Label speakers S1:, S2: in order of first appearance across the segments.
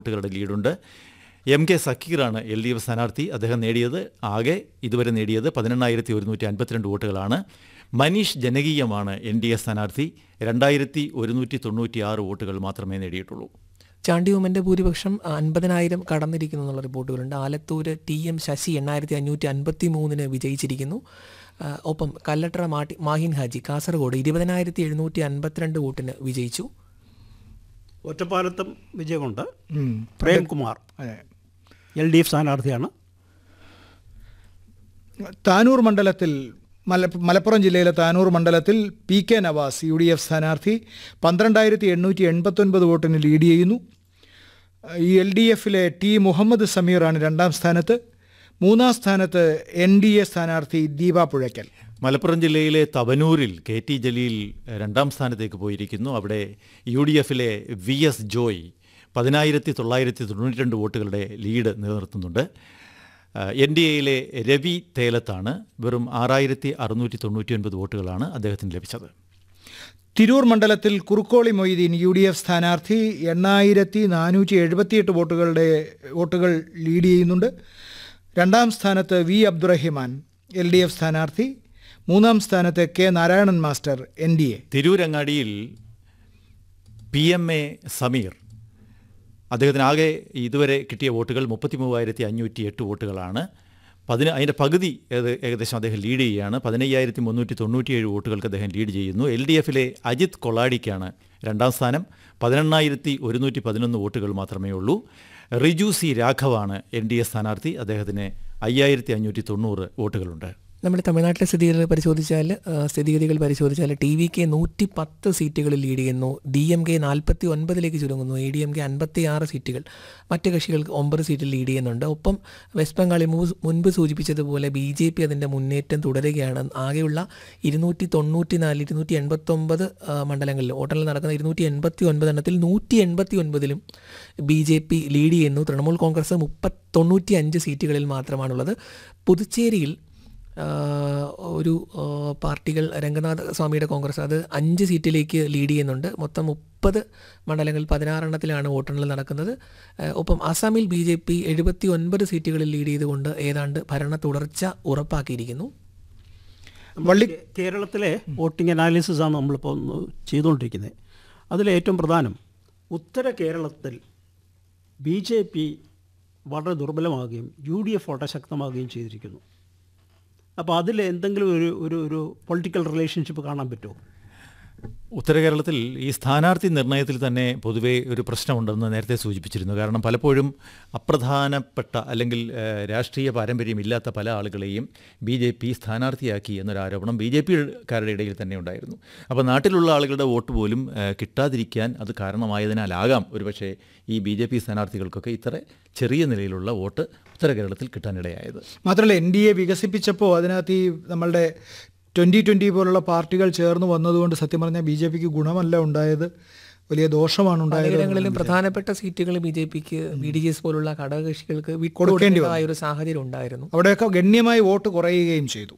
S1: വോട്ടുകളുടെ ലീഡുണ്ട് M K സക്കീറാണ് എൽ ഡി എഫ് സ്ഥാനാർത്ഥി അദ്ദേഹം നേടിയത് ആകെ ഇതുവരെ നേടിയത് പതിനെണ്ണായിരത്തി ഒരുന്നൂറ്റി അൻപത്തിരണ്ട് വോട്ടുകളാണ് മനീഷ് ജനകീയമാണ് എൻ ഡി എ സ്ഥാനാർത്ഥി രണ്ടായിരത്തി ഒരുന്നൂറ്റി തൊണ്ണൂറ്റി ആറ് വോട്ടുകൾ മാത്രമേ നേടിയിട്ടുള്ളൂ
S2: ചാണ്ടി ഉമ്മൻ്റെ ഭൂരിപക്ഷം അൻപതിനായിരം കടന്നിരിക്കുന്നു എന്നുള്ള റിപ്പോർട്ടുകളുണ്ട് ആലത്തൂര് ടി എം ശശി എണ്ണായിരത്തി അഞ്ഞൂറ്റി അൻപത്തി മൂന്നിന് വിജയിച്ചിരിക്കുന്നു ആ, ഒപ്പം കല്ലട്ര മാട്ടി മാഹിൻ ഹാജി കാസർഗോഡ് ഇരുപതിനായിരത്തി എഴുന്നൂറ്റി അൻപത്തിരണ്ട് വോട്ടിന് വിജയിച്ചു
S3: ഒറ്റപ്പാലത്തും വിജയമുണ്ട്
S4: ഉം.
S3: പ്രേംകുമാർ
S4: അതെ.
S3: എൽ ഡി എഫ് സ്ഥാനാർത്ഥിയാണ്
S4: താനൂർ മണ്ഡലത്തിൽ മല മലപ്പുറം ജില്ലയിലെ താനൂർ മണ്ഡലത്തിൽ P K Navas U D F സ്ഥാനാർത്ഥി പന്ത്രണ്ടായിരത്തി എണ്ണൂറ്റി എൺപത്തൊൻപത് വോട്ടിന് ലീഡ് ചെയ്യുന്നു ഈ എൽ ഡി എഫിലെ ടി മുഹമ്മദ് സമീറാണ് രണ്ടാം സ്ഥാനത്ത് മൂന്നാം സ്ഥാനത്ത് എൻ ഡി എ സ്ഥാനാർത്ഥി ദീപ പുഴയ്ക്കൽ
S1: മലപ്പുറം ജില്ലയിലെ തവനൂരിൽ കെ ടി ജലീൽ രണ്ടാം സ്ഥാനത്തേക്ക് പോയിരിക്കുന്നു അവിടെ യു ഡി എഫിലെ വി എസ് ജോയ് പതിനായിരത്തി തൊള്ളായിരത്തി തൊണ്ണൂറ്റി രണ്ട് വോട്ടുകളുടെ ലീഡ് നിലനിർത്തുന്നുണ്ട് എൻ ഡി എയിലെ രവി തേലത്താണ് വെറും ആറായിരത്തി അറുന്നൂറ്റി തൊണ്ണൂറ്റി ഒൻപത് വോട്ടുകളാണ് അദ്ദേഹത്തിന് ലഭിച്ചത്
S4: തിരൂർ മണ്ഡലത്തിൽ Kurukkoli Moideen U D F സ്ഥാനാർത്ഥി എണ്ണായിരത്തി നാനൂറ്റി എഴുപത്തിയെട്ട് വോട്ടുകളുടെ വോട്ടുകൾ ലീഡ് ചെയ്യുന്നുണ്ട് രണ്ടാം സ്ഥാനത്ത് V Abdurahiman L D F സ്ഥാനാർത്ഥി മൂന്നാം സ്ഥാനത്ത് K Narayanan master N D A
S1: തിരൂരങ്ങാടിയിൽ പി എം എ സമീർ അദ്ദേഹത്തിന് ആകെ ഇതുവരെ കിട്ടിയ വോട്ടുകൾ മുപ്പത്തി മൂവായിരത്തി അഞ്ഞൂറ്റി എട്ട് വോട്ടുകളാണ് പതിന അതിൻ്റെ പകുതി ഏത് ഏകദേശം അദ്ദേഹം ലീഡ് ചെയ്യുകയാണ് പതിനയ്യായിരത്തി മുന്നൂറ്റി തൊണ്ണൂറ്റിയേഴ് വോട്ടുകൾക്ക് അദ്ദേഹം ലീഡ് ചെയ്യുന്നു എൽ ഡി എഫിലെ അജിത് കൊളാഡിക്കാണ് രണ്ടാം സ്ഥാനം പതിനെണ്ണായിരത്തി ഒരുന്നൂറ്റി പതിനൊന്ന് വോട്ടുകൾ മാത്രമേ ഉള്ളൂ റിജു സി രാഘവാണ് എൻ ഡി എ സ്ഥാനാർത്ഥി അദ്ദേഹത്തിന് അയ്യായിരത്തി അഞ്ഞൂറ്റി തൊണ്ണൂറ് വോട്ടുകളുണ്ട്
S2: നമ്മുടെ തമിഴ്നാട്ടിലെ സ്ഥിതിഗതികൾ പരിശോധിച്ചാൽ ആ, സ്ഥിതിഗതികൾ പരിശോധിച്ചാൽ ടി വി കെ നൂറ്റി പത്ത് സീറ്റുകളിൽ ലീഡ് ചെയ്യുന്നു ഡി എം കെ നാൽപ്പത്തി ഒൻപതിലേക്ക് ചുരുങ്ങുന്നു എ ഡി എം കെ അൻപത്തി ആറ് സീറ്റുകൾ മറ്റ് കക്ഷികൾക്ക് ഒമ്പത് സീറ്റിൽ ലീഡ് ചെയ്യുന്നുണ്ട് ഒപ്പം വെസ്റ്റ് ബംഗാളിൽ മൂ- മുൻപ് സൂചിപ്പിച്ചതുപോലെ ബി ജെ പി അതിൻ്റെ മുന്നേറ്റം തുടരുകയാണ് ആകെയുള്ള ഇരുന്നൂറ്റി തൊണ്ണൂറ്റി നാല് ഇരുന്നൂറ്റി എൺപത്തൊമ്പത് മണ്ഡലങ്ങളിൽ വോട്ടെണ്ണൽ നടക്കുന്ന ഇരുന്നൂറ്റി എൺപത്തി ഒൻപത് എണ്ണത്തിൽ നൂറ്റി എൺപത്തി ഒൻപതിലും ബി ജെ പി ലീഡ് ചെയ്യുന്നു തൃണമൂൽ കോൺഗ്രസ് മുപ്പത്തി തൊണ്ണൂറ്റി അഞ്ച് സീറ്റുകളിൽ മാത്രമാണുള്ളത് പുതുച്ചേരിയിൽ ആ, ഒരു ആ, പാർട്ടികൾ രംഗനാഥ സ്വാമിയുടെ കോൺഗ്രസ് അത് അഞ്ച് സീറ്റിലേക്ക് ലീഡ് ചെയ്യുന്നുണ്ട് മൊത്തം മുപ്പത് മണ്ഡലങ്ങളിൽ പതിനാറെണ്ണത്തിലാണ് വോട്ടെണ്ണൽ നടക്കുന്നത് ആ, ഒപ്പം ആസാമിൽ ബി ജെ പി എഴുപത്തി ഒൻപത് സീറ്റുകളിൽ ലീഡ് ചെയ്തുകൊണ്ട് ഏതാണ്ട് ഭരണ തുടർച്ച ഉറപ്പാക്കിയിരിക്കുന്നു
S4: വള്ളി
S3: കേ- കേരളത്തിലെ വോട്ടിംഗ് അനാലിസിസ് ആണ് നമ്മളിപ്പോൾ ഒന്ന് ചെയ്തുകൊണ്ടിരിക്കുന്നത് അതിൽ ഏറ്റവും പ്രധാനം ഉത്തര കേരളത്തിൽ ബി ജെ പി വളരെ ദുർബലമാകുകയും യു ഡി എഫ് വളരെ ശക്തമാകുകയും ചെയ്തിരിക്കുന്നു അപ്പോൾ അതിൽ എന്തെങ്കിലും ഒരു ഒരു ഒരു പൊളിറ്റിക്കൽ റിലേഷൻഷിപ്പ് കാണാൻ പറ്റുമോ
S1: ഉത്തര കേരളത്തിൽ ഈ സ്ഥാനാർത്ഥി നിർണയത്തിൽ തന്നെ പൊതുവേ ഒരു പ്രശ്നമുണ്ടെന്ന് നേരത്തെ സൂചിപ്പിച്ചിരുന്നു കാരണം പലപ്പോഴും അപ്രധാനപ്പെട്ട അല്ലെങ്കിൽ ഏഹ്, രാഷ്ട്രീയ പാരമ്പര്യമില്ലാത്ത പല ആളുകളെയും ബി ജെ പി സ്ഥാനാർത്ഥിയാക്കി എന്നൊരു ആരോപണം ബി ജെ പിക്കാരുടെ ഇടയിൽ തന്നെ ഉണ്ടായിരുന്നു അപ്പോൾ നാട്ടിലുള്ള ആളുകളുടെ വോട്ട് പോലും ഏഹ്, കിട്ടാതിരിക്കാൻ അത് കാരണമായതിനാലാകാം ഒരുപക്ഷെ ഈ ബി ജെ പി സ്ഥാനാർത്ഥികൾക്കൊക്കെ ഇത്ര ചെറിയ നിലയിലുള്ള വോട്ട് ഉത്തര കേരളത്തിൽ കിട്ടാനിടയായത്
S4: മാത്രമല്ല എൻ ഡി എ വികസിപ്പിച്ചപ്പോൾ അതിനകത്ത് ഈ നമ്മളുടെ ട്വൻ്റി ട്വൻ്റി പോലുള്ള പാർട്ടികൾ ചേർന്ന് വന്നതുകൊണ്ട് സത്യം പറഞ്ഞാൽ ബി ജെ പിക്ക് ഗുണമല്ല ഉണ്ടായത് വലിയ ദോഷമാണ് ഉണ്ടായത്
S2: പലയിടങ്ങളിലും പ്രധാനപ്പെട്ട സീറ്റുകൾ ബി ജെ പിക്ക് ബി ഡി ജി എസ് പോലുള്ള ഘടകകക്ഷികൾക്ക്
S4: കൊടുക്കേണ്ടി
S2: വിട്ടുകൊടുക്കേണ്ടതായ ഒരു സാഹചര്യം ഉണ്ടായിരുന്നു
S4: അവിടെയൊക്കെ ഗണ്യമായി വോട്ട് കുറയുകയും ചെയ്തു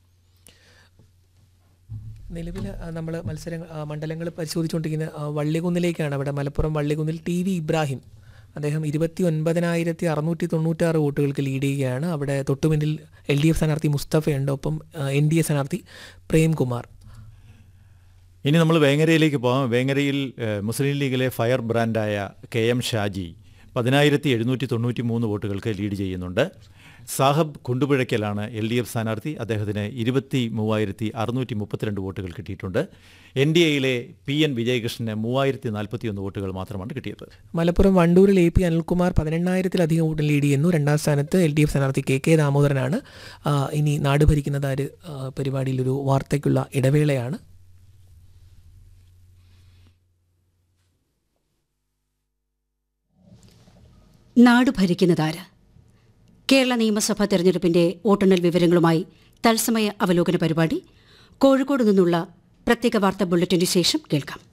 S2: നിലവിൽ നമ്മൾ മത്സരങ്ങൾ മണ്ഡലങ്ങൾ പരിശോധിച്ചുകൊണ്ടിരിക്കുന്ന ആ, വള്ളികുന്നിലേക്കാണ് അവിടെ മലപ്പുറം വള്ളികുന്നിൽ ടി വി ഇബ്രാഹിം അദ്ദേഹം ഇരുപത്തി ഒൻപതിനായിരത്തി അറുന്നൂറ്റി തൊണ്ണൂറ്റാറ് വോട്ടുകൾക്ക് ലീഡ് ചെയ്യുകയാണ് അവിടെ തൊട്ടുപിന്നിൽ എൽ ഡി എഫ് സ്ഥാനാർത്ഥി മുസ്തഫയുണ്ട് ഒപ്പം എൻ ഡി എ സ്ഥാനാർത്ഥി പ്രേംകുമാർ
S1: ഇനി നമ്മൾ വേങ്ങരയിലേക്ക് പോകാം വേങ്ങരയിൽ ഏഹ്, മുസ്ലിം ലീഗിലെ ഫയർ ബ്രാൻഡായ കെ എം ഷാജി പതിനായിരത്തി എഴുന്നൂറ്റി തൊണ്ണൂറ്റി മൂന്ന് വോട്ടുകൾക്ക് ലീഡ് ചെയ്യുന്നുണ്ട് സാഹബ് കുണ്ടുപുഴയ്ക്കലാണ് എൽ ഡി എഫ് സ്ഥാനാർത്ഥി അദ്ദേഹത്തിന് ഇരുപത്തി മൂവായിരത്തി അറുന്നൂറ്റി മുപ്പത്തിരണ്ട് വോട്ടുകൾ കിട്ടിയിട്ടുണ്ട് എൻ ഡി എയിലെ പി എൻ വിജയകൃഷ്ണന് മൂവായിരത്തി നാൽപ്പത്തി ഒന്ന് വോട്ടുകൾ മാത്രമാണ് കിട്ടിയത്
S2: മലപ്പുറം വണ്ടൂരിൽ എ പി അനിൽകുമാർ പതിനെണ്ണായിരത്തിലധികം വോട്ടിൽ ലീഡ് ചെയ്യുന്നു രണ്ടാം സ്ഥാനത്ത് എൽ ഡി എഫ് സ്ഥാനാർത്ഥി കെ കെ ദാമോദരനാണ് ആ, ഇനി നാട് ഭരിക്കുന്നത് ആര് ആ, പരിപാടിയിൽ ഒരു വാർത്തയ്ക്കുള്ള ഇടവേളയാണ്
S5: നാട് ഭരിക്കുന്നതാര് കേരള നിയമസഭാ തെരഞ്ഞെടുപ്പിന്റെ വോട്ടെണ്ണൽ വിവരങ്ങളുമായി തത്സമയ അവലോകന പരിപാടി കോഴിക്കോട് നിന്നുള്ള പ്രത്യേക വാർത്താ ബുള്ളറ്റിന് ശേഷം കേൾക്കാം